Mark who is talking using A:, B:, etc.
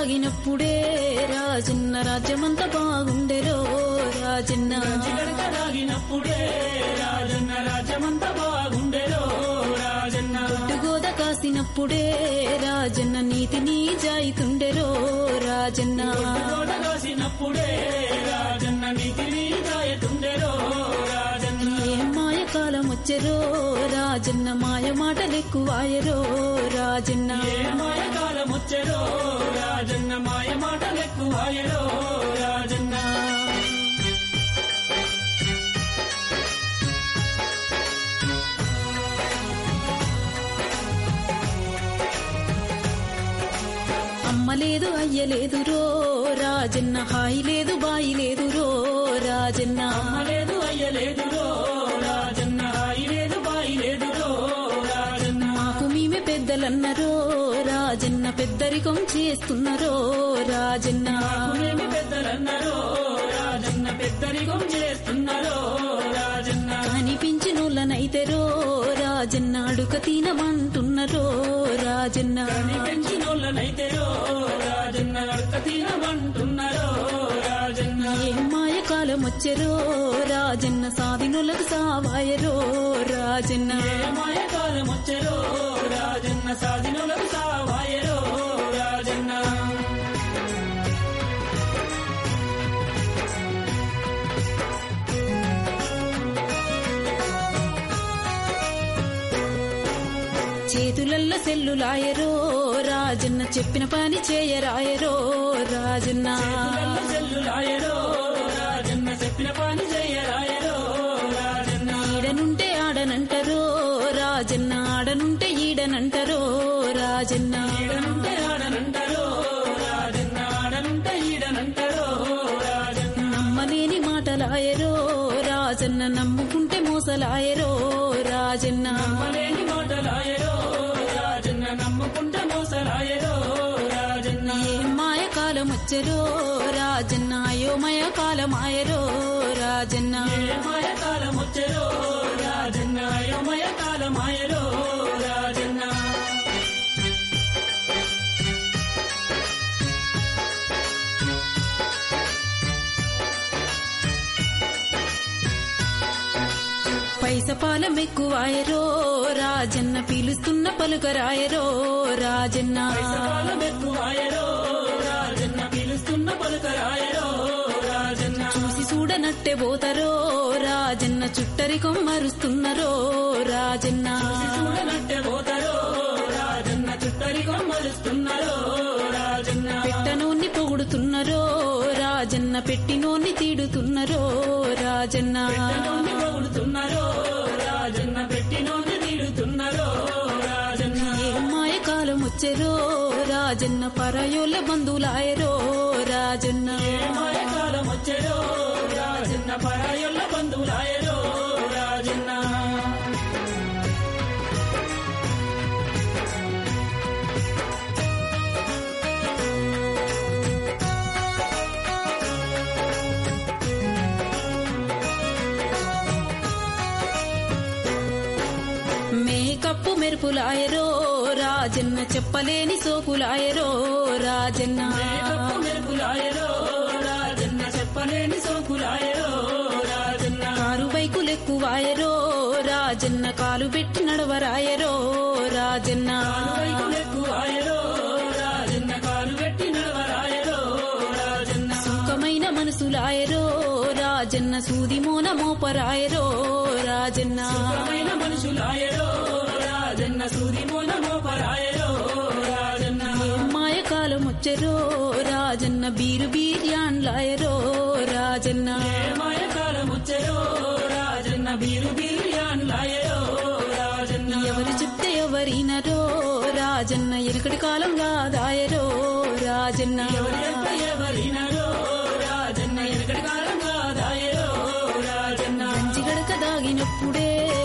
A: దాగినప్పుడే రాజన్న రాజ్యమంతా బాగుండెరో రాజన్న
B: గడక దాగినప్పుడే రాజన్న రాజ్యమంతా బాగుండెరో రాజన్న
A: గోద కాసినప్పుడే రాజన్న నీతిని జాయితుండెరో రాజన్న
B: తోట కాసినప్పుడే రాజన్న నీతిని గాయతుండెరో రాజన్న
A: ఏం మాయ కాలం వచ్చెరో రాజన్న మాయ మాటలెక్కువాయరో రాజన్న
B: ఏ మాయ కాలం వచ్చెరో రాజన్న మాయ మాటలెక్కువాయరో రాజన్న
A: అమ్మ లేదు అయ్య లేదు రో రాజన్న హాయి లేదు బాయి లేదు రో రాజన్న
B: అమ్మ లేదు అయ్య లేదురో రాజన్న హాయి లేదు బాయి లేదురో రాజన్న
A: మాకు మేమే పెద్దలన్నరో రాజన్న పెద్దరికం చేస్తున్నారో రాజన్న
B: మేమి పెద్దలన్నారో రాజన్న పెద్దరికం చేస్తున్నారో రాజన్న
A: కనిపించినోళ్ళనైతేరో రాజన్న అడుక తినమంటున్నారో రాజన్న
B: పెంచినోళ్ళనైతేరో రాజన్న అడక తినమంటున్నారో రాజన్న
A: ఏం మాయ కాలం వచ్చెరో రాజన్న సాధినులకు సావాయరో రాజన్న
B: ఏ మాయ కాలం వచ్చెరో రాజన్న సాధినులకు సావాయరో రాజన్న
A: చేతులల్ల సెల్లులాయరో రాజన్న చెప్పిన పని చేయరాయరో రాజన్న
B: పిల్లల చెల్లులాయరో రాజన్న చెప్పిన పని చేయరాయరో రాజన్న
A: ఈడనుంటే ఆడనంటరో రాజన్న ఆడనుంటే ఈడనంటరో రాజన్న
B: ఈడనుంటే ఆడనంటారో రాజన్న ఆడనుంటే ఈడనంటారో రాజన్న
A: నమ్మలేని మాటలాయరో రాజన్న నమ్ముకుంటే మోసలాయరో రాజన్న
B: నమ్మలేని మాటలాయరో రాజన్న నమ్ముకుంటే మోసలాయరో రాజన్న
A: ఏం మాయ కాలం వచ్చరో రాజన్న అయోమయ కాలమాయరో రాజన్న
B: ఏ మాయ కాలం వచ్చెరో రాజన్న అయోమయ కాలమాయరో రాజన్న
A: పైస పాలం ఎక్కువాయరో రాజన్న పిలుస్తున్న పలుకరాయరో రాజన్న
B: కాలం ఎక్కువాయరో రాజన్న పిలుస్తున్న పలుకరాయరో రాజన్న
A: చూసి చూడనట్టే పోతారో రాజన్న చుట్టరికం మరుస్తున్నరో రాజన్న
B: చూడనట్టే పోతారో రాజన్న చుట్టరికం మరుస్తున్నారో రాజన్న
A: పెట్టనోన్ని పొగుడుతున్నరో రాజన్న పెట్టినోన్ని తీడుతున్నరో రాజన్న
B: పెట్టనోన్ని పొగుడుతున్నారో రాజన్న పెట్టినోన్ని తీడుతున్నారో రాజన్న
A: ఏం మాయ కాలం వచ్చెరో రాజన్న పరాయోళ్ళ బంధువులాయరో రాజన్న
B: మాయ కాలం వచ్చెరో రాజన్న పరాయుళ్ళ బంధువులాయరో రాజన్న
A: మేకప్పు మెరుపులాయరో రాజన్న చెప్పలేని సోకులాయరో రాజన్న
B: మేకప్పు మెరుపులాయరో రాజన్న చెప్పలేని సోకులాయరో రాజన్న
A: కారు బైకులెక్కువాయరో రాజన్న కాలు పెట్టి నడవరాయరో రాజన్న
B: ఎక్కువాయరో రాజన్న కాలు పెట్టి నడవరాయరో రాజన్న
A: సుఖమైన మనసులాయరో రాజన్న సూది మోన మోపరాయరో రాజన్న
B: సుఖమైన మనుషులాయరో రాజన్న సూది మోన మోపరాయరో రాజన్న
A: మాయ కాలం వచ్చరో రాజన్న బీరు బీర్యాన్లాయరో రాజన్న
B: మాయ కాలం వచ్చరో రాజన్న బీరు బీర్యాన్లాయరో రాజన్న
A: ఎవరు చెప్తే ఎవరినరో రాజన్న ఎనకటి కాలం కాదాయరో రాజన్న
B: ఎవరెంత ఎవరినరో రాజన్న ఎనకటి కాలం కాదాయరో రాజన్న
A: గంజి గడక దాగినప్పుడే